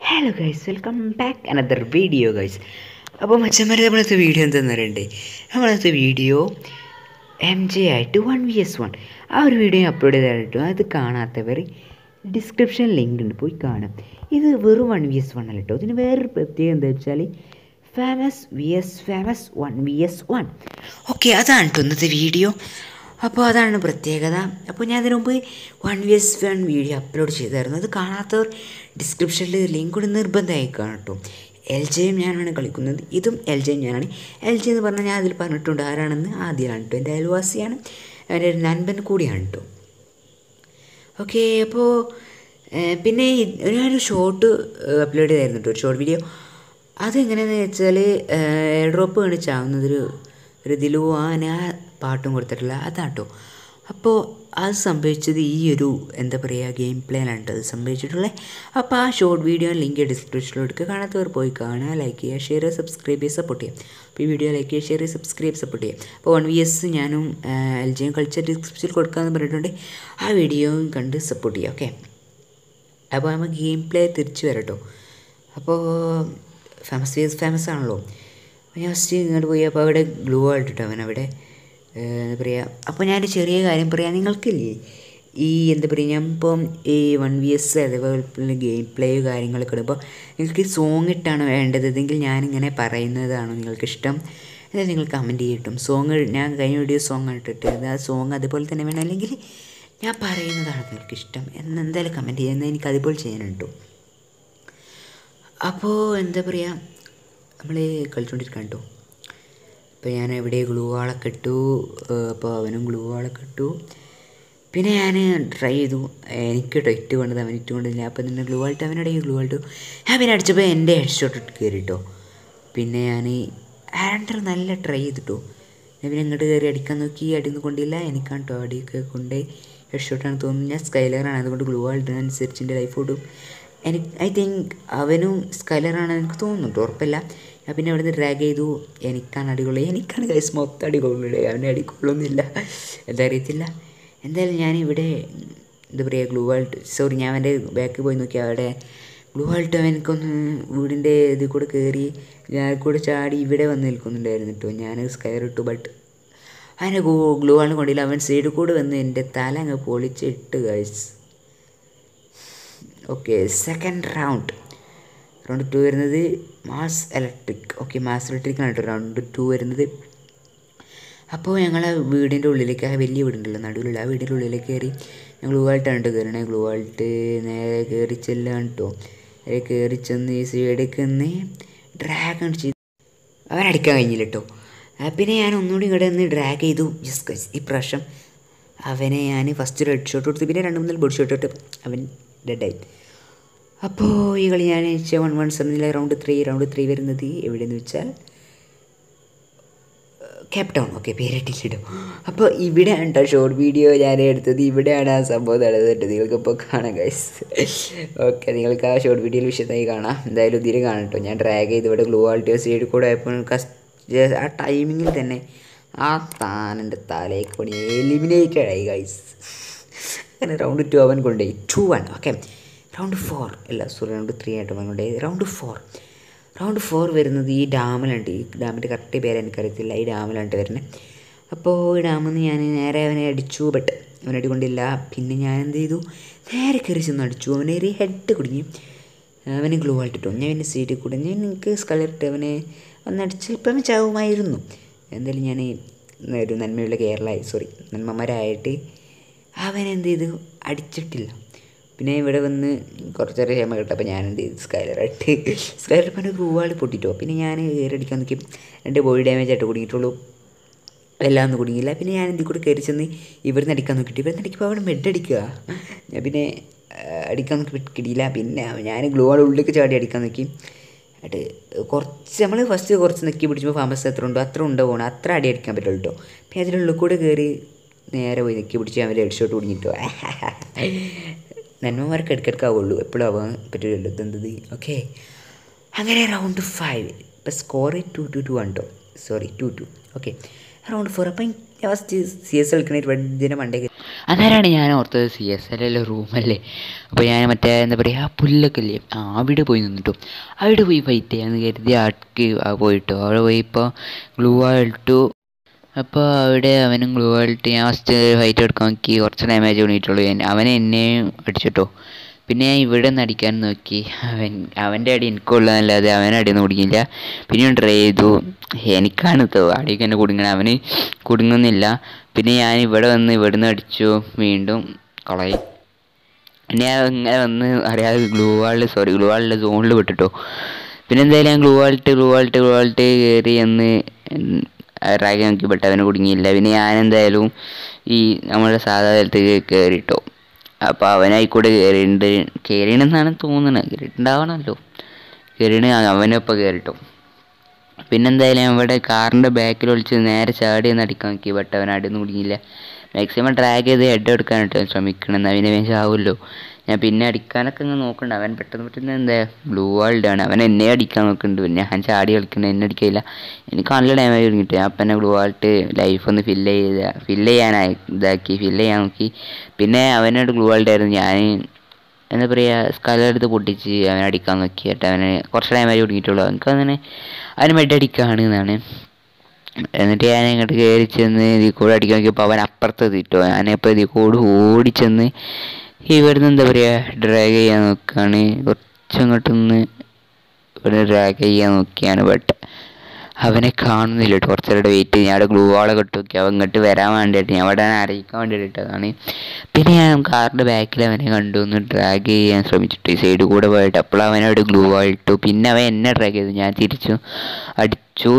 hello guys welcome back another video guys അപ്പോൾ മച്ചന്മാരെ നമ്മളത്തെ വീഡിയോ എന്താണെന്ന് പറയണ്ടേ നമ്മളത്തെ വീഡിയോ എം ജെ ആയിട്ട് വൺ വി എസ് വൺ ആ ഒരു വീഡിയോ അപ്ലോഡ് ചെയ്തിട്ടും അത് കാണാത്തവർ ഡിസ്ക്രിപ്ഷൻ ലിങ്ക് ഉണ്ട് പോയി കാണാം ഇത് വെറും വൺ വി എസ് വൺ അല്ല കേട്ടോ ഇതിന് വേറൊരു പ്രത്യേകത എന്താ വെച്ചാൽ famous V S famous one V S one okay അതാണ് കേട്ടോ ഇന്നത്തെ വീഡിയോ അപ്പോൾ അതാണ് പ്രത്യേകത അപ്പോൾ ഞാൻ അതിനു മുമ്പ് one V S one video upload ചെയ്തായിരുന്നു അത് കാണാത്തവർ ഡിസ്ക്രിപ്ഷനിൽ ലിങ്ക് കൂടി നിർബന്ധമായി കാണും കേട്ടോ എൽ ജെയും ഞാനാണ് കളിക്കുന്നത് ഇതും എൽ ജെയും ഞാനാണ് എൽ ജെ എന്ന് പറഞ്ഞാൽ ഞാൻ അതിൽ പറഞ്ഞിട്ടുണ്ട് ആരാണെന്ന് ആദ്യമാണ് കേട്ടോ എൻ്റെ അയൽവാസിയാണ് എൻ്റെ ഒരു നൻപൻ കൂടിയാണ് കേട്ടോ ഓക്കെ അപ്പോൾ പിന്നെ ഈ- ഞാനൊരു ഷോർട്ട് അപ്ലോഡ് ചെയ്തായിരുന്നു കേട്ടോ ഒരു ഷോർട്ട് വീഡിയോ അതെങ്ങനെയാണെന്ന് വെച്ചാൽ എയർ ഡ്രോപ്പ് കാണിച്ചാവുന്നതൊരു ഒരു ദിലുവാൻ ആ പാട്ടും കൊടുത്തിട്ടില്ല അതാട്ടോ അപ്പോൾ അത് സംഭവിച്ചത് ഈ ഒരു എന്താ പറയുക ഗെയിം പ്ലേയിലാണ് അത് സംഭവിച്ചിട്ടുള്ളത് അപ്പോൾ ആ ഷോർട്ട് വീഡിയോ ലിങ്ക് ഡിസ്ക്രിപ്ഷനിൽ എടുക്കുക കാണാത്തവർ പോയി കാണുക ലൈക്ക് ചെയ്യുക ഷെയർ ചെയ്യുക സബ്സ്ക്രൈബ് ചെയ്യുക സപ്പോർട്ട് ചെയ്യുക അപ്പോൾ ഈ വീഡിയോ ലൈക്ക് ചെയ്യുക ഷെയർ ചെയ്യുക സബ്സ്ക്രൈബ് സപ്പോർട്ട് ചെയ്യുക അപ്പോൾ വൺ വി എസ് ഞാനും എൽ ജിയും കളിച്ച ഡിസ്ക്രിപ്ഷനിൽ കൊടുക്കാമെന്ന് പറഞ്ഞിട്ടുണ്ട് ആ വീഡിയോയും കണ്ട് സപ്പോർട്ട് ചെയ്യുക ഓക്കെ അപ്പോൾ നമുക്ക് ഗെയിം പ്ലേ തിരിച്ചു വരട്ടോ അപ്പോൾ ഫേമസ് ഫേസ് ഫേമസ് ആണല്ലോ അപ്പോൾ ഞാൻ ഫസ്റ്റ് ഇങ്ങോട്ട് പോയി അപ്പോൾ അവിടെ ഗ്ലൂ ആയിട്ടിട്ടോ അവൻ അവിടെ ഏഹ്, എന്താ പറയുക അപ്പോൾ ഞാനൊരു ചെറിയ കാര്യം പറയാം നിങ്ങൾക്കില്ലേ ഈ എന്താ പറയുക ഞാൻ ഇപ്പം ഈ വൺ വി എസ് അതേപോലെ ഗെയിം പ്ലേ കാര്യങ്ങളൊക്കെ ഇടുമ്പോൾ നിങ്ങൾക്ക് സോങ് ഇട്ടാണ് വേണ്ടത് എങ്കിൽ ഞാനിങ്ങനെ പറയുന്നതാണോ നിങ്ങൾക്കിഷ്ടം അതായത് നിങ്ങൾ കമൻറ്റ് ചെയ്യട്ടും സോങ് ഞാൻ കഴിഞ്ഞ വീഡിയോ സോങ് ഇട്ടിട്ട് ആ സോങ് അതുപോലെ തന്നെ വേണം അല്ലെങ്കിൽ ഞാൻ പറയുന്നതാണ് നിങ്ങൾക്ക് ഇഷ്ടം എന്ന് എന്തായാലും കമൻറ്റ് ചെയ്യുന്നത് എനിക്ക് അതുപോലെ ചെയ്യാനുണ്ടോ അപ്പോൾ എന്താ പറയുക നമ്മൾ കളിച്ചുകൊണ്ടിരിക്കാൻ കേട്ടോ അപ്പോൾ ഞാൻ എവിടെ ഗ്ലൂ വാളൊക്കെ ഇട്ടു ഏഹ് അപ്പോൾ അവനും ഗ്ലൂ വാളൊക്കെ ഇട്ടു പിന്നെ ഞാൻ ട്രൈ ചെയ്തു എനിക്ക് കേട്ടോ ഇട്ട് കൊണ്ടത് അവൻ ഇട്ട് കൊണ്ടില്ല അപ്പോൾ തന്നെ ഗ്ലൂ വാളിട്ട് അവനോട് ഗ്ലൂ വാളിട്ടു ഞാൻ പിന്നെ അടിച്ചപ്പോൾ എൻ്റെ ഹെഡ് ഷോട്ട് ഇട്ട് കയറി കേട്ടോ പിന്നെ ഞാൻ ആൻഡർ നല്ല ട്രൈ ചെയ്തിട്ടു ഞാൻ പിന്നെ ഇങ്ങോട്ട് കയറി അടിക്കാൻ നോക്കി അടിയൊന്നും കൊണ്ടില്ല എനിക്കാണ് കേട്ടോ അടിയൊക്കെ കൊണ്ട് ഹെഡ് ഷോട്ടാണ് തോന്നുന്നു ഞാൻ സ്കൈലറാണ് അതുകൊണ്ട് ഗ്ലൂ വാളിട്ടനുസരിച്ച് എൻ്റെ ലൈഫ് ഓടും എനിക്ക് ഐ തിങ്ക് അവനും സ്കൈലറാണ് എനിക്ക് തോന്നുന്നു കേട്ടോ ഉറപ്പില്ല ഞാൻ പിന്നെ അവിടെ നിന്ന് ഡ്രാഗ് ചെയ്തു എനിക്കാണ് അടികൊള്ളു എനിക്കാണ് കൈസ് മൊത്തം അടികൊള്ളുള്ളത് അവനെ അടികൊള്ളുന്നില്ല എന്താ അറിയത്തില്ല എന്തായാലും ഞാൻ ഇവിടെ എന്താ പറയുക ഗ്ലൂ വാൾട്ട് സോറി ഞാൻ അവൻ്റെ ബാക്കിൽ പോയി നോക്കി അവിടെ ഗ്ലൂ വാൾട്ട് അവൻ എനിക്കൊന്ന് വീടിൻ്റെ ഇതിൽ കൂടെ കയറി ഞാൻ കൂടെ ചാടി ഇവിടെ വന്ന് നിൽക്കുന്നുണ്ടായിരുന്നു കേട്ടോ ഞാൻ സ്കയർ ഇട്ടു ബട്ട് അവനെ ഗ്ലൂ വാളിന് കൊണ്ടില്ല അവൻ സൈഡിൽ കൂടെ വന്ന് എൻ്റെ തല അങ്ങ് പൊളിച്ചിട്ട് guys okay second round round two വരുന്നത് mass electric okay mass electric ആണ് കേട്ടോ റൗണ്ട് ടു വരുന്നത് അപ്പോൾ ഞങ്ങൾ ആ വീടിൻ്റെ ഉള്ളിലേക്ക് ആ വലിയ വീടുണ്ടല്ലോ നടുവിലുള്ള ആ വീടിൻ്റെ ഉള്ളിലേക്ക് കയറി ഞങ്ങൾ ഗ്ലൂ ആൾട്ടാണ് കേട്ടോ കയറണേ ഗ്ലൂ ആൾട്ട് നേരെ കയറി ചെല്ലാണ് കേട്ടോ നേരെ കയറി ചെന്ന് ഈ സൈഡിലേക്ക് നിന്ന് ഡ്രാഗൺ ചെയ്ത് അവൻ അടിക്കാൻ കഴിഞ്ഞില്ല കേട്ടോ ആ, പിന്നെ ഞാൻ ഒന്നുകൂടി ഇങ്ങോട്ട് നിന്ന് ഡ്രാഗ് ചെയ്തു ജസ്റ്റ് ഗൈസ് ഈ പ്രാവശ്യം അവനെ ഞാൻ ഫസ്റ്റ് ഒരു ഹെഡ് ഷോട്ട് കൊടുത്തു പിന്നെ രണ്ട് മൂന്ന് ബോഡി ഷോട്ട് ഇട്ട് അവൻ ഡെഡായി അപ്പോൾ ഈ കളി ഞാൻ വൺ വൺ സെവനിലെ റൗണ്ട് ത്രീ റൗണ്ട് ത്രീ വരുന്നത് എവിടെയെന്ന് വെച്ചാൽ കേപ്പ് ടൗൺ ഓക്കെ പേരിട്ടില്ലിടും അപ്പോൾ ഇവിടെയാണ് കേട്ടോ ഷോർട്ട് വീഡിയോ ഞാൻ എടുത്തത് ഇവിടെയാണ് ആ സംഭവം നടന്നത് നിങ്ങൾക്കിപ്പോൾ കാണാം ഗൈസ് ഓക്കെ നിങ്ങൾക്ക് ആ ഷോർട്ട് വീഡിയോയിൽ വിഷയത്തായി കാണാം എന്തായാലും ഇതിൽ കാണാം കേട്ടോ ഞാൻ ഡ്രാഗ് ചെയ്ത് ഇവിടെ ഗ്ലൂ ആൾട്ടിയ സൈഡിൽ കൂടെ ആയപ്പോൾ കസ്റ്റ് ആ ടൈമിങ്ങിൽ തന്നെ ആ താനെൻ്റെ തലേക്ക് പണി എലിമിനേറ്റഡ് ആയി ഗൈസ് അങ്ങനെ റൗണ്ട് ടു അവൻ കൊണ്ടുപോയി two one okay round four അല്ല സോറി റൗണ്ട് ത്രീ ആയിട്ട് അവൻ കൊണ്ടുപോയി റൗണ്ട് ഫോർ റൗണ്ട് ഫോർ വരുന്നത് ഈ ഡാമിലുണ്ട് ഈ ഡാമിൻ്റെ കറക്റ്റ് പേര് എനിക്കറിയത്തില്ല ഈ ഡാമിലാണ് വരുന്നത് അപ്പോൾ ഈ ഡാമിൽ നിന്ന് ഞാൻ നേരെ അവനെ അടിച്ചു ബട്ട് അവനെ അടികൊണ്ടില്ല പിന്നെ ഞാൻ എന്ത് ചെയ്തു നേരെ കയറി ചെന്ന് അടിച്ചു അവനെ ഒരു ഹെഡ് കുടുങ്ങി അവന് ഗ്ലൂ ആയിട്ടിട്ടു ഞാൻ പിന്നെ സീറ്റിൽ കൂടെ ഞാൻ നിങ്ങൾക്ക് സ്കളറിട്ട് അവനെ ഒന്നടിച്ച് ഇപ്പം അവൻ ചാവുമായിരുന്നു എന്തായാലും ഞാൻ ഒരു നന്മയുള്ള കേരള സോറി നന്മമാരായിട്ട് അവൻ എന്ത് ചെയ്തു അടിച്ചിട്ടില്ല പിന്നെ ഇവിടെ വന്ന് കുറച്ചേരം ക്ഷമ കിട്ടപ്പോൾ ഞാൻ എന്ത് ചെയ്തു സ്കൈലറായിട്ട് സ്കൈലർ പണ്ട് ഗ്രൂവാൾ പൊട്ടിട്ടോ പിന്നെ ഞാൻ കയറി അടിക്കാൻ നോക്കി എൻ്റെ ബോഡി ഡാമേജ് ആയിട്ട് കുടുങ്ങിയിട്ടുള്ളൂ എല്ലാം ഒന്നും കുടുങ്ങിയില്ല പിന്നെ ഞാൻ എന്തിൽ കൂടെ കയറി ചെന്ന് ഇവിടുന്ന് അടിക്കാൻ നോക്കിയിട്ട് ഇവിടുന്ന് അടിക്കുമ്പോൾ അവിടെ ബെഡ് അടിക്കുക ഞാൻ പിന്നെ ആ, അടിക്കാൻ നോക്കി കിട്ടിയില്ല പിന്നെ ഞാൻ ഗ്ലൂ ആൾ ഉള്ളിലേക്ക് ചാടി അടിക്കാൻ നോക്കി എന്നിട്ട് കുറച്ച് നമ്മൾ ഫസ്റ്റ് കുറച്ച് നെക്കി പിടിച്ചപ്പോൾ ഫാമസ് എത്ര ഉണ്ടോ അത്ര ഉണ്ടോ പോകണം അത്ര അടി അടിക്കാൻ പറ്റുള്ളൂ കേട്ടോ പിന്നെ അതിനുള്ളിൽ കൂടെ കയറി നേരെ പോയി നെക്കി പിടിച്ച് അവരെ ഹെഡ് ഷോട്ട് കുടിഞ്ഞിട്ടോ നന്മമാർക്ക് ഇടയ്ക്കിടയ്ക്കാവുള്ളൂ എപ്പോഴും ആവാൻ പറ്റില്ലല്ലോ ഇതെന്തത് ഓക്കെ അങ്ങനെ റൗണ്ട് ഫൈവ് ഇപ്പം സ്കോർ ടു ടു ടു ആണ് കേട്ടോ sorry two two okay round four അപ്പം ഞാൻ ഫസ്റ്റ് സി എസ് കളിക്കണ വെറുതെ മണ്ടേക്ക് അന്നേരമാണ് ഞാൻ ഓർത്തത് സി എസ് എല്ലല്ലോ റൂമല്ലേ അപ്പോൾ ഞാൻ മറ്റേ എന്താ പറയുക ആ പുല്ലൊക്കെ ഇല്ലേ ആ അവിടെ പോയി നിന്നിട്ടു അവിടെ പോയി ഫൈറ്റ് ചെയ്യാമെന്ന് കരുതി ആൾക്ക് ആ പോയിട്ടോ അവിടെ പോയി ഇപ്പോൾ ഗ്ലൂ ആൾട്ടു അപ്പോൾ അവിടെ അവനും ഗ്ലൂ ആൾട്ട് ഞാൻ ഫസ്റ്റ് ഫൈറ്റ് എടുക്കാൻ നോക്കി കുറച്ച് ഡാമേജ് വീണിട്ടുള്ളൂ അവൻ എന്നെയും അടിച്ചിട്ടോ പിന്നെ ഞാൻ ഇവിടെ നിന്ന് അടിക്കാൻ നോക്കി അവൻ അവൻ്റെ അടി എനിക്കുള്ളതല്ലാതെ അവൻ അടിയൊന്നും കുടുങ്ങിയില്ല പിന്നെ ഞാൻ ട്രൈ ചെയ്തു എനിക്കാണ് തോ അടിയൊക്കെ എന്നെ കുടുങ്ങണത് അവന് കുടുങ്ങുന്നില്ല പിന്നെ ഞാൻ ഇവിടെ വന്ന് ഇവിടുന്ന് അടിച്ചു വീണ്ടും കളയും പിന്നെ ഞാൻ ഇങ്ങനെ വന്ന് അറിയാതെ ഗ്ലൂ വാളിൽ സോറി ഗ്ലൂ വാളിൻ്റെ സോണിൽ വിട്ടിട്ടോ പിന്നെ എന്തായാലും ഞാൻ gloo wall gloo wall gloo wall കയറി എന്ന് റാഗി നോക്കി പെട്ട് അവന് കുടുങ്ങിയില്ല പിന്നെ ഞാൻ എന്തായാലും ഈ നമ്മുടെ സാധാ സ്ഥലത്തേക്ക് കയറിട്ടോ അപ്പോൾ അവനായിക്കൂടെ കയറിയിട്ടുണ്ട് കയറിയെന്നാണ് തോന്നുന്നത് കയറിയിട്ടുണ്ടാവണമല്ലോ കയറിയാണ് അവനൊപ്പം കയറിട്ടോ പിന്നെന്തായാലും ഞാൻ ഇവിടെ കാറിൻ്റെ ബാക്കിൽ ഒളിച്ച് നേരെ ചാടി ഒന്ന് അടിക്കാൻ നോക്കി ബട്ട് അവൻ അടിയൊന്നും കുടുങ്ങിയില്ല മാക്സിമം ഡ്രാഗ് ചെയ്ത് ഹെഡ് എടുക്കാനായിട്ട് ശ്രമിക്കണം എന്നാൽ അവന് വേഗം ആവുമല്ലോ ഞാൻ പിന്നെ അടിക്കാനൊക്കെ ഇങ്ങനെ നോക്കുന്നുണ്ട് അവൻ പെട്ടെന്ന് പെട്ടെന്ന് എന്താ ബ്ലൂ വാൾഡാണ് അവൻ എന്നെ അടിക്കാൻ നോക്കുന്നുണ്ട് പിന്നെ ഞാൻ ചാടി കളിക്കുന്നത് എന്നെ അടിക്കില്ല എനിക്ക് നല്ല ഡാമേജ് തുടങ്ങിയിട്ട് ഞാൻ അപ്പം തന്നെ ബ്ലൂ വാൾട്ട് ലൈഫ് ഒന്ന് ഫില്ല് ചെയ്ത് ഫില്ല് ചെയ്യാനായി ഇതാക്കി ഫില്ല് ചെയ്യാൻ നോക്കി പിന്നെ അവനോട് ഗ്ലൂ വാൾഡായിരുന്നു ഞാൻ എന്താ പറയുക സ്കലെടുത്ത് പൊട്ടിച്ച് അവനെ അടിക്കാൻ നോക്കി കേട്ടോ അവന് കുറച്ച് ഡാമേജ് തുടങ്ങിയിട്ടുള്ളൂ അവനക്ക് അങ്ങനെ അവന് മെഡ് അടിക്കുകയാണ് എന്നാണ് എന്നിട്ട് ഞാൻ ഇങ്ങോട്ട് കയറി ചെന്ന് ഇതിൽ കൂടെ അടിക്കാൻ നോക്കിയപ്പോൾ അവൻ അപ്പുറത്ത് എത്തിട്ടോ ഞാനിപ്പോൾ ഇതിൽ കൂടെ ഓടിച്ചെന്ന് ഇവിടുന്ന് എന്താ പറയുക ഡ്രാഗ് ചെയ്യാൻ നോക്കുകയാണ് കുറച്ചങ്ങോട്ടൊന്ന് ഇവിടെ ഡ്രാഗ് ചെയ്യാൻ നോക്കിയാണ് ബട്ട് അവനെ കാണുന്നില്ല കേട്ടോ കുറച്ചേരം വെയിറ്റ് ചെയ്ത് ഞാൻ അവിടെ ഗ്ലൂ വാളൊക്കെ ഇട്ട് നോക്കി അവൻ ഇങ്ങോട്ട് വരാൻ വേണ്ടിയിട്ട് ഞാൻ അവിടെ അറിയിക്കാൻ വേണ്ടിയിട്ട് ഇട്ടതാണ് പിന്നെ ഞാൻ കാറിൻ്റെ ബാക്കിൽ അവനെ കണ്ടു ഒന്ന് ഡ്രാഗ് ചെയ്യാൻ ശ്രമിച്ചിട്ട് ഈ സൈഡിൽ കൂടെ പോയിട്ട് അപ്പോൾ അവൻ അവിടെ ഗ്ലൂ വാൾ ഇട്ടു പിന്നെ അവൻ എന്നെ ഡ്രാഗ് ചെയ്തു ഞാൻ തിരിച്ചു അടിച്ചു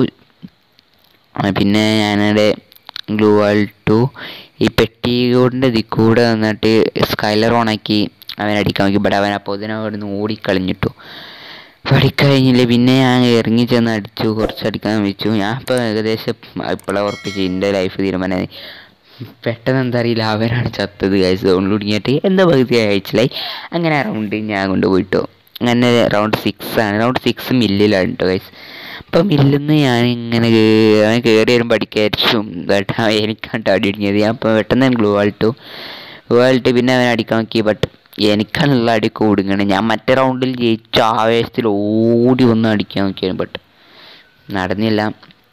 പിന്നെ ഞാനവിടെ ഗ്ലൂ വാൾ ഇട്ടു ഈ പെട്ടി കൊണ്ട് ഇതിൽ കൂടെ വന്നിട്ട് സ്കൈലർ ഓണാക്കി അവൻ അടിക്കാൻ നോക്കി ബട്ട് അവൻ അപ്പോൾ ഇതിനെ അവിടെ നിന്ന് ഓടിക്കളഞ്ഞിട്ടു പഠിക്കഴിഞ്ഞില്ല പിന്നെ ഞാൻ ഇറങ്ങി ചെന്ന് അടിച്ചു കുറച്ച് അടിക്കാൻ വെച്ചു ഞാൻ ഇപ്പോൾ ഏകദേശം ഇപ്പോഴാണ് ഉറപ്പിച്ചു എൻ്റെ ലൈഫ് തീരുമാനമായി പെട്ടെന്ന് എന്താ അറിയില്ല അവനാണ് ചത്തത് ഗൈസ് സോണിൽ കുടുങ്ങിയിട്ട് എന്താ പകുതി അയച്ചിലായി അങ്ങനെ റൗണ്ട് ഞാൻ കൊണ്ടുപോയിട്ടോ അങ്ങനെ റൗണ്ട് സിക്സ് ആണ് റൗണ്ട് സിക്സ് മില്ലിലാണ് കേട്ടോ ഗൈസ് അപ്പം മില്ലിന്ന് ഞാൻ ഇങ്ങനെ അവൻ കയറി വരുമ്പോൾ അടിക്കായിരിച്ചു ബട്ട് അവൻ എനിക്കാണ് അടി ഇടിഞ്ഞത് ഞാൻ അപ്പോൾ പെട്ടെന്ന് ഞാൻ ഗ്ലൂ ആൾട്ടു ഗ്ലൂ ആൾട്ട് പിന്നെ അവൻ അടിക്കാൻ നോക്കി ബട്ട് എനിക്കാണുള്ള അടി കൂടുങ്ങണം ഞാൻ മറ്റേ റൗണ്ടിൽ ജയിച്ച ആവേശത്തിൽ ഓടി വന്ന് അടിക്കാൻ നോക്കിയാണ് ബട്ട് നടന്നില്ല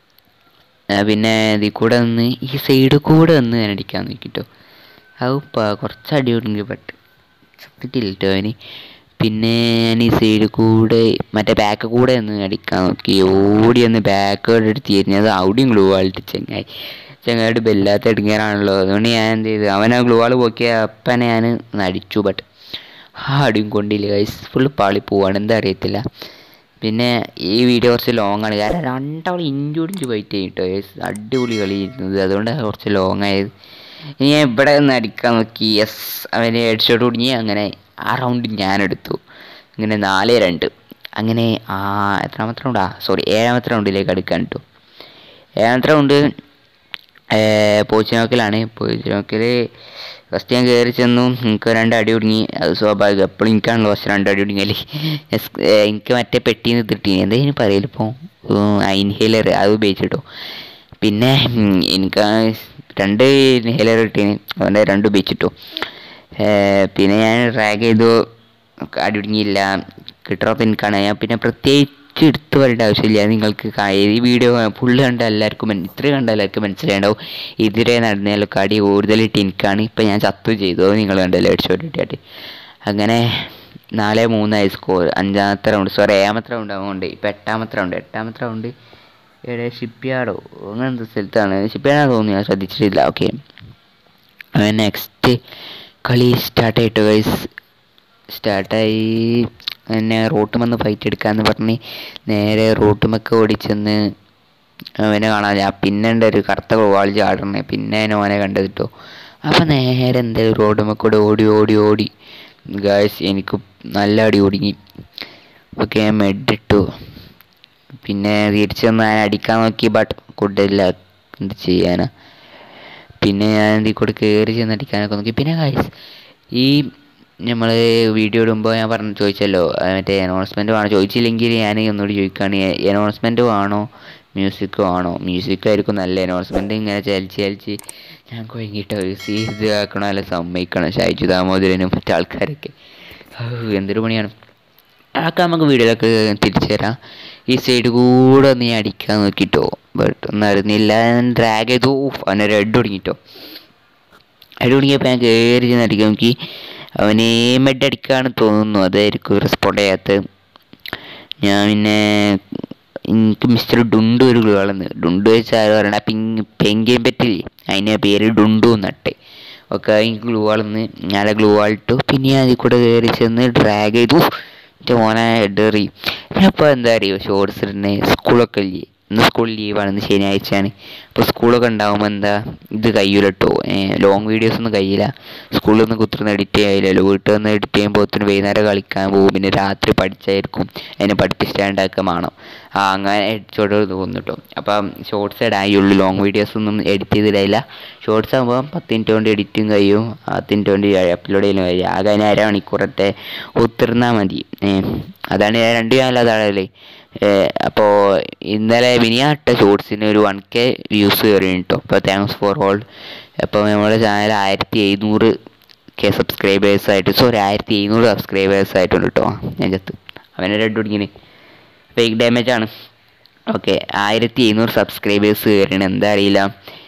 പിന്നെ ഇതിൽ കൂടെ നിന്ന് ഈ സൈഡിൽ കൂടെ നിന്ന് ഞാൻ അടിക്കാൻ നോക്കിട്ടോ അത് കുറച്ച് അടി കൊടുങ്ങി ബട്ട് സത്യത്തില്ല കേട്ടോ അവന് പിന്നെ ഞാൻ ഈ സൈഡിൽ കൂടെ മറ്റേ ബാക്ക് കൂടെ ഒന്ന് അടിക്കാൻ നോക്കി ഓടി ഒന്ന് ബാക്ക് എടുത്ത് തിരിഞ്ഞത് അവിടെയും ഗ്ലൂ ആളിട്ട് ചെങ്ങായി ചെങ്ങായിട്ട് ബെല്ലാത്ത ഇടുങ്ങാറാണല്ലോ അതുകൊണ്ട് ഞാൻ എന്ത് ചെയ്തു അവൻ ആ ഗ്ലൂ ആൾ പോക്കിയ അപ്പനെ ഞാൻ അടിച്ചു ബട്ട് ആ അടിയും കൊണ്ടില്ല ഗൈസ് ഫുള്ള് പാളി പോവാണ് എന്താ അറിയത്തില്ല പിന്നെ ഈ വീഡിയോ കുറച്ച് ലോങ് ആണ് കാരണം രണ്ടാൾ ഇഞ്ചോടിഞ്ച് ഫൈറ്റ് ചെയ്തിട്ടോ ഗൈസ് അടിപൊളി കളി ഇരുന്നത് അതുകൊണ്ടാണ് കുറച്ച് ലോങ് ആയത് ഇനി ഞാൻ ഇവിടെ നിന്ന് അടിക്കാൻ നോക്കി യെസ് അവന് ഹെഡ് ഷോട്ട് കുടുങ്ങി അങ്ങനെ ആ റൗണ്ട് ഞാനെടുത്തു ഇങ്ങനെ നാല് രണ്ട് അങ്ങനെ ആ എത്രാമത്തെ റൗണ്ടാ സോറി ഏഴാമത്തെ റൗണ്ടിലേക്ക് അടുക്കാൻ കേട്ടോ ഏഴാമത്തെ റൗണ്ട് പോച്ചിനോക്കിലാണ് പോച്ചിനോക്കിൽ ഫസ്റ്റ് ഞാൻ കയറി ചെന്നു എനിക്ക് രണ്ട് അടി ഒടുങ്ങി അത് സ്വാഭാവികം എപ്പോഴും എനിക്കാണല്ലോ ഫസ്റ്റ് രണ്ട് അടി ഒടുങ്ങിയാൽ എനിക്ക് മറ്റേ പെട്ടിന്ന് തിട്ടി എന്താ പറയലിപ്പോൾ ഇൻഹേലർ അത് ഉപയോഗിച്ചിട്ടോ പിന്നെ എനിക്ക് രണ്ട് ഇൻഹേലർ കിട്ടീന് അതുകൊണ്ട് രണ്ട് ഉപയോഗിച്ചിട്ടു പിന്നെ ഞാൻ റാഗ് ചെയ്തു അടി ഒടുങ്ങിയില്ല കിട്ടാത്ത എനിക്കാണ് ഞാൻ പിന്നെ പ്രത്യേകിച്ച് എടുത്തു പറയേണ്ട ആവശ്യമില്ല നിങ്ങൾക്ക് ഈ വീഡിയോ ഫുള്ള് കണ്ട എല്ലാവർക്കും ഇത്രയും കണ്ട എല്ലാവർക്കും മനസ്സിലായിട്ടുണ്ടാവും ഇതിരെ നടന്നതിലൊക്കെ അടി കൂടുതലിട്ട് എനിക്കാണ് ഇപ്പം ഞാൻ ചത്തു ചെയ്തു അത് നിങ്ങൾ കണ്ടല്ലോ ഹെഡ്ഷോട്ട് കിട്ടിയിട്ട് അങ്ങനെ നാല് മൂന്നായി സ്കോർ അഞ്ചാമത്തെ റൗണ്ട് സോറി ഏഴാമത്തെ റൗണ്ട് ആവുകൊണ്ട് ഇപ്പം എട്ടാമത്തെ റൗണ്ട് എട്ടാമത്തെ റൗണ്ട് എവിടെ ഷിപ്പ് യാർഡോ അങ്ങനത്തെ സ്ഥലത്താണ് ഷിപ്പ് യാർഡാണ് തോന്നുന്നു ഞാൻ ശ്രദ്ധിച്ചിട്ടില്ല ഓക്കെ നെക്സ്റ്റ് കളി സ്റ്റാർട്ട് ആയിട്ടോ ഗൈസ് സ്റ്റാർട്ടായി എന്നെ റോട്ടുമെന്ന് ഫൈറ്റ് എടുക്കാമെന്ന് പറഞ്ഞ് നേരെ റോട്ടുമൊക്കെ ഓടിച്ചെന്ന് അവനെ കാണാൻ ഞാൻ പിന്നെ ഉണ്ട് ഒരു കറുത്ത വാളി ചാടണേ പിന്നെ ഞാൻ ഓനെ കണ്ടതിട്ടോ അപ്പം നേരെ എന്തായാലും റോഡുമൊക്കെ ഓടി ഓടി ഓടി ഗായ്സ് എനിക്ക് നല്ല അടി ഒടുങ്ങി ഓക്കെ ഞാൻ മെഡിട്ടു പിന്നെ തിരിച്ചു വന്ന് ഞാൻ അടിക്കാൻ നോക്കി ബട്ട് കുട്ടില്ല എന്ത് ചെയ്യാനാ പിന്നെ ഞാൻ ഇതിൽ കൂടെ കയറി ചെന്ന് അടിക്കാനൊക്കെ നോക്കി പിന്നെ ഗായ്സ് ഈ നമ്മൾ വീഡിയോ ഇടുമ്പോൾ ഞാൻ പറഞ്ഞു ചോദിച്ചല്ലോ മറ്റേ അനൗൺസ്മെൻറ്റ് വേണോ ചോദിച്ചില്ലെങ്കിൽ ഞാൻ ഒന്നുകൂടി ചോദിക്കുകയാണ് അനൗൺസ്മെൻറ്റ് വേണോ മ്യൂസിക് ആണോ മ്യൂസിക് ആയിരിക്കും നല്ല അനൗൺസ്മെൻ്റ് ഇങ്ങനെ ചലിച്ച് ചലിച്ച് ഞാൻ കുഴങ്ങിയിട്ട് ഇത് ആക്കണോ അല്ല സമ്മതിക്കണം ഷൈജു ദാമോദരനും മറ്റു ആൾക്കാരൊക്കെ ഔ, എന്തൊരു പണിയാണ് അതൊക്കെ നമുക്ക് വീഡിയോയിലൊക്കെ തിരിച്ചു തരാം ഈ സൈഡ് കൂടെ ഒന്ന് ഞാൻ അടിക്കാൻ നോക്കിട്ടോ ബട്ട് ഒന്നും അറിയുന്നില്ല ഡ്രാഗ് ചെയ്തു ഊഫ്, അവനൊരു ഹെഡ് തുടങ്ങിട്ടോ ഹെഡ് തുടങ്ങിയപ്പോൾ ഞാൻ കയറി ചെന്ന് അടിക്കാൻ നോക്കി അവന് മെഡ് അടിക്കാന്ന് തോന്നുന്നു അതായിരിക്കും റെസ്പോണ്ട് ചെയ്യാത്തത് ഞാൻ പിന്നെ എനിക്ക് മിസ്റ്റർ ഡുണ്ടു ഒരു ഗ്ലൂ ആളെന്ന് ഡുണ്ടു വെച്ചാൽ പറയണ പിങ് പെങ്കിയും പറ്റില്ലേ അതിൻ്റെ പേര് ഡുണ്ടു നട്ടെ ഒക്കെ ഈ ഗ്ലൂ ആളെന്ന് ഞാൻ ഗ്ലൂ ആളിട്ടു പിന്നെ ഞാൻ അതിൽ കൂടെ കയറി ചെന്ന് ഡ്രാഗ് ചെയ്തു എൻ്റെ മോനെ ഹെഡേറി അപ്പോൾ എന്താ അറിയോ ഷോർട്സ് ഇടുന്നത് സ്കൂളൊക്കെ ഇല്ലേ ഇന്ന് സ്കൂൾ ലീവാണ് ഇന്ന് ശനിയാഴ്ചയാണ് അപ്പോൾ സ്കൂളൊക്കെ ഉണ്ടാകുമ്പോൾ എന്താ ഇത് കഴിയൂല കേട്ടോ ലോങ് വീഡിയോസ് ഒന്നും കഴിയില്ല സ്കൂളിൽ നിന്ന് കുത്തിരുന്ന് എഡിറ്റ് ചെയ്യില്ലല്ലോ വീട്ടിൽ നിന്ന് എഡിറ്റ് ചെയ്യുമ്പോൾ ഒത്തിരി വൈകുന്നേരം കളിക്കാൻ പോകും പിന്നെ രാത്രി പഠിച്ചായിരിക്കും അതിനെ പഠിപ്പിച്ചിട്ടാണ്ടാക്കാൻ വേണം ആ അങ്ങനെ എഡിച്ചോട് തോന്നുന്നു കേട്ടോ അപ്പം ഷോർട്സ് ഇടായുള്ളൂ ലോങ് വീഡിയോസ് ഒന്നും എഡിറ്റ് ചെയ്തിടായില്ല ഷോർട്സ് ആകുമ്പോൾ പത്ത് മിനിറ്റ് കൊണ്ട് എഡിറ്റും കഴിയും പത്ത് മിനിറ്റ് കൊണ്ട് അപ്ലോഡ് ചെയ്യലും കഴിയും ആകെ അതിന് അരമണിക്കൂറത്തെ ഒത്തിരുന്നാൽ മതി ഏ, അതാണ് ഞാൻ രണ്ട് കാലം അതാണല്ലേ അപ്പോൾ ഇന്നലെ മിനിയാട്ട ഷോർട്സിന് ഒരു വൺ കെ വ്യൂസ് കയറി കേട്ടോ അപ്പോൾ താങ്ക്സ് ഫോർ ഓൾ അപ്പോൾ നമ്മുടെ ചാനൽ ആയിരത്തി എഴുന്നൂറ് കെ സബ്സ്ക്രൈബേഴ്സ് ആയിട്ട് സോറി ആയിരത്തി എഴുന്നൂറ് സബ്സ്ക്രൈബേഴ്സ് ആയിട്ടുണ്ട് കേട്ടോ ഞാൻ ചത്ത് അവനെ രണ്ട് കുടിക്കിന് ഫേക്ക് ഡാമേജ് ആണ് ഓക്കെ ആയിരത്തി എഴുന്നൂറ് സബ്സ്ക്രൈബേഴ്സ് കയറിയാണ് എന്താ അറിയില്ല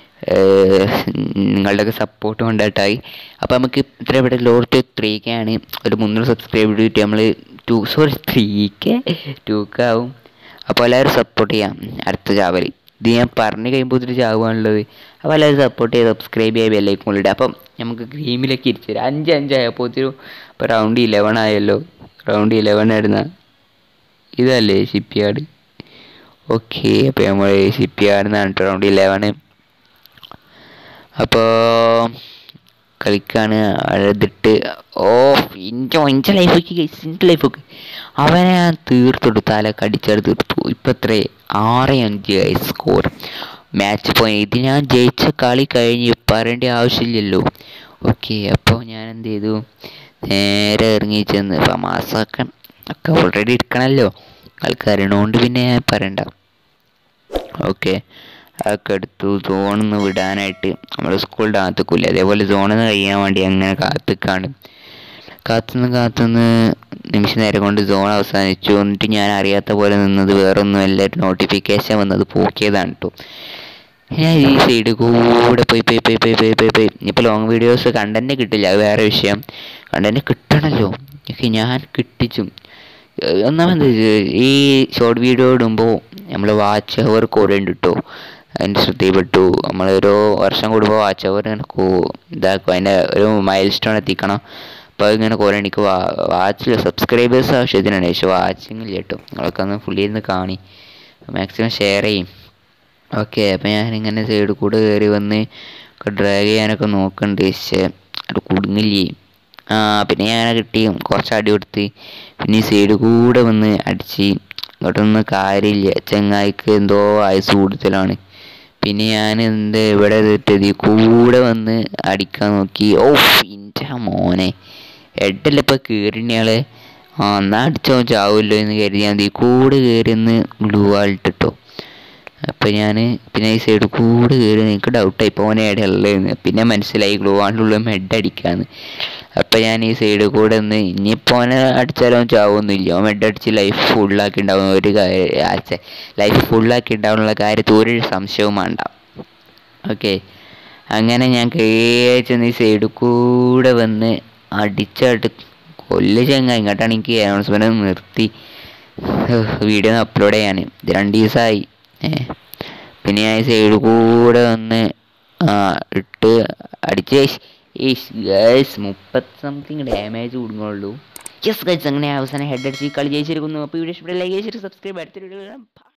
ഏഹ് നിങ്ങളുടെയൊക്കെ സപ്പോർട്ട് കൊണ്ടായിട്ടായി അപ്പോൾ നമുക്ക് ഇത്ര ഇവിടെ ലോർട്ട് ത്രീ കെ ആണ് ഒരു മുന്നൂറ് സബ്സ്ക്രൈബ് കിട്ടി നമ്മൾ two sorry three K two K ആവും അപ്പോൾ എല്ലാവരും സപ്പോർട്ട് ചെയ്യാം അടുത്ത ചാവൽ ഇത് ഞാൻ പറഞ്ഞു കഴിയുമ്പോൾ ഇതൊരു ചാവാണുള്ളത് അപ്പോൾ എല്ലാവരും സപ്പോർട്ട് ചെയ്ത് സബ്സ്ക്രൈബ് ചെയ്യാൻ ബെല്ലൈക്കും കൊള്ളിട്ട് അപ്പം നമുക്ക് ഗെയിമിലേക്ക് ഇരിച്ചു തരാം അഞ്ച് അഞ്ചായപ്പോൾ ഒരു ഇപ്പോൾ റൗണ്ട് ഇലവൻ ആയല്ലോ റൗണ്ട് ഇലവൻ ആയിരുന്ന ഇതല്ലേ ഷിപ്പ് യാർഡ് ഓക്കെ അപ്പോൾ നമ്മൾ ഷിപ്പ് യാർഡിന്നാണ് കേട്ടോ റൗണ്ട് ഇലവന് അപ്പോൾ കളിക്കാണ് അഴുതിട്ട് ഓ ഇഞ്ച ഇഞ്ച ലൈഫൊക്കെ ഇഞ്ച ലൈഫൊക്കെ അവനെ ഞാൻ തീർത്തെടുത്തു തല കടിച്ചെടുത്ത് തീർത്തു ഇപ്പം എത്ര ആറ് അഞ്ച് സ്കോർ മാച്ച് പോയി ഇത് ഞാൻ ജയിച്ച കളി കഴിഞ്ഞ് പറയേണ്ട ആവശ്യമില്ലല്ലോ ഓക്കെ അപ്പോൾ ഞാൻ എന്ത് ചെയ്തു നേരെ ഇറങ്ങി ചെന്ന് ഫമാസൊക്കെ ഒക്കെ ഓൾറെഡി എടുക്കണമല്ലോ ആൾക്കാരണോണ്ട് പിന്നെ ഞാൻ പറയണ്ട ഓക്കെ അതൊക്കെ എടുത്തു സോണിൽ നിന്ന് വിടാനായിട്ട് നമ്മൾ സ്കൂളിൻ്റെ അകത്തേക്കില്ല അതേപോലെ സോണിൽ നിന്ന് കഴിയാൻ വേണ്ടി അങ്ങനെ കാത്തിക്കാണ് കാത്തുനിന്ന് കാത്തുനിന്ന് നിമിഷ നേരം കൊണ്ട് സോൺ അവസാനിച്ചു എന്നിട്ട് ഞാൻ അറിയാത്ത പോലെ നിന്നത് വേറൊന്നുമല്ല നോട്ടിഫിക്കേഷൻ വന്നത് പോക്കിയതാണ് കേട്ടോ ഞാൻ ഈ സൈഡ് കൂടെ പോയി പോയി പോയി പോയി പോയി പോയി പോയി ഇപ്പോൾ ലോങ് വീഡിയോസ് കണ്ടന്റ് കിട്ടില്ല അത് വേറെ വിഷയം കണ്ടന്റ് കിട്ടണമല്ലോ എനിക്ക് ഞാൻ കിട്ടിച്ചും ഏഹ് ഒന്നാമത് ഈ ഷോർട്ട് വീഡിയോ ഇടുമ്പോൾ നമ്മൾ വാച്ച് അവർ കുറേ ഉണ്ട് കേട്ടോ അതിൻ്റെ ശ്രദ്ധയിൽപ്പെട്ടു നമ്മൾ ഓരോ വർഷം കൂടുമ്പോൾ വാച്ച് അവർ ഇങ്ങനെ കൂ ഇതാക്കും അതിൻ്റെ ഒരു മൈൽ സ്റ്റോൺ എത്തിക്കണം അപ്പോൾ അതിങ്ങനെ കുറേ എനിക്ക് വാ വാച്ചിൽ സബ്സ്ക്രൈബേഴ്സ് ആവശ്യത്തിനാണ് പക്ഷേ വാച്ചിങ് ഇല്ല കേട്ടോ നിങ്ങളൊക്കെ ഒന്ന് ഫുള്ളി ഇരുന്ന് കാണി മാക്സിമം ഷെയർ ചെയ്യും ഓക്കെ അപ്പം ഞാനിങ്ങനെ സൈഡിൽ കൂടെ കയറി വന്ന് ഡ്രാഗ് ചെയ്യാനൊക്കെ നോക്കുന്നുണ്ട് പക്ഷേ അത് കുടുങ്ങില്ലേ ആ പിന്നെ ഞാൻ കിട്ടി കുറച്ച് അടി കൊടുത്ത് പിന്നെ ഈ സൈഡിൽ കൂടെ വന്ന് അടിച്ച് ഇങ്ങോട്ടൊന്നും കാര്യമില്ല ചങ്ങായിക്ക് എന്തോ ആയുസ് കൂടുതലാണ് പിന്നെ ഞാൻ എന്ത് ഇവിടെ ഇട്ടത് ഈ കൂടെ വന്ന് അടിക്കാൻ നോക്കി ഓ ഇൻ്റെ മോനെ ഹെഡല്ല ഇപ്പം കയറിണയാളെ ആ എന്നാ അടിച്ചോ ചാവുമല്ലോ എന്ന് കരുതി ഞാൻ ഈ കൂടെ കയറി ഒന്ന് ഗ്ലൂ ആളിട്ടിട്ടോ അപ്പം ഞാൻ പിന്നെ ഈ സൈഡ് കൂടെ കയറി എനിക്ക് ഡൗട്ടായി ഇപ്പോൾ ഓനെ ഇടയുള്ളതെന്ന് പിന്നെ മനസ്സിലായി ഗ്ലൂ ആണ്ടുള്ള ഹെഡ് അടിക്കാന്ന് അപ്പം ഞാൻ ഈ സൈഡ് കൂടെ ഒന്ന് ഇനിയിപ്പോൾ ഓനെ അടിച്ചാലോ ചാവൊന്നുമില്ല ഓൻ ഹെഡ് അടിച്ച് ലൈഫ് ഫുള്ളാക്കി ഉണ്ടാവും ഒരു കാര്യം ലൈഫ് ഫുള്ളാക്കി ഉണ്ടാവുന്നുള്ള കാര്യത്തിൽ ഒരു സംശയവും വേണ്ട ഓക്കെ അങ്ങനെ ഞാൻ കേച്ചെന്ന് ഈ സൈഡിൽ കൂടെ വന്ന് അടിച്ചാട്ട് കൊല്ല ചെങ്ങ ഇങ്ങോട്ടാണ് എനിക്ക് അനൗൺസ്മെൻറ്റ് നിർത്തി വീഡിയോ ഒന്ന് അപ്ലോഡ് ചെയ്യാൻ ഇത് രണ്ട് ദിവസമായി ഏ പിന്നെ ഞാൻ ഈ സൈഡിൽ കൂടെ വന്ന് ആ ഇട്ട് അടിച്ച് ഗൈസ് മുപ്പത്തി സംതിങ് ഡാമേജ് കൂടുന്നുള്ളൂ യെസ് ഗൈസ് അങ്ങനെ അവസാനം ഹെഡ് അടിച്ച് ഈ കളി ജയിച്ചിരിക്കുന്നു അപ്പോൾ വീഡിയോ ഇഷ്ടപ്പെട്ട ലൈക്ക് ചെയ്തിട്ട് സബ്സ്ക്രൈബ് അടുത്തൊരു വീഡിയോ